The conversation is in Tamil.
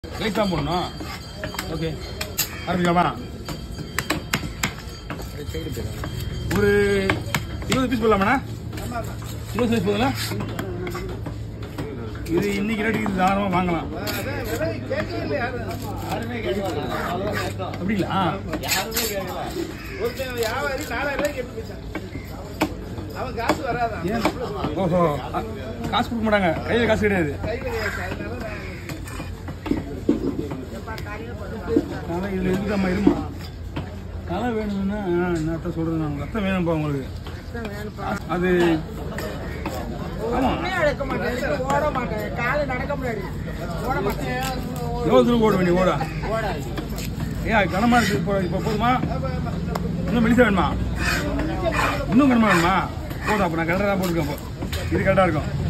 ரைஸ் தான் போடணும் ஓகே ஆரம்பிக்கலாமா ஒரு இருபது பீஸ் போடலாமாண்ணா இருபது பீஸ் போதுங்களா இது இன்னைக்கு ரேட்டுக்கு இது தாராளமாக வாங்கலாம் அப்படிங்களா அவன் காசு வராதான் ஏன் ஓஹோ அ- காசு கொடுக்க மாட்டாங்க கையில் காசு கிடையாது தலை இதில் இருக்குதாம்மா இருமா தலை வேணும்னா ஆ, என்னத்த சொல்றது நான் ரத்தம் வேணும்ப்பா உங்களுக்கு அது ஆமாம் உண்மையா எடுக்க மாட்டேன் ஓட மாட்டேன் காலை நடக்க முடியாது ஓட மாட்டேன் எவ்வளோ தூரம் ஓட வேண்டிய ஓடா ஏன் கனமா இருக்கு இப்போ இப்போ போதுமா இன்னும் மெலிசா வேணுமா இன்னும் கனமா வேணுமா போதும் அப்போ நான் கரெக்டாக தான் போட்டுருக்கேன் இப்போ இது கரெக்டாக இருக்கும்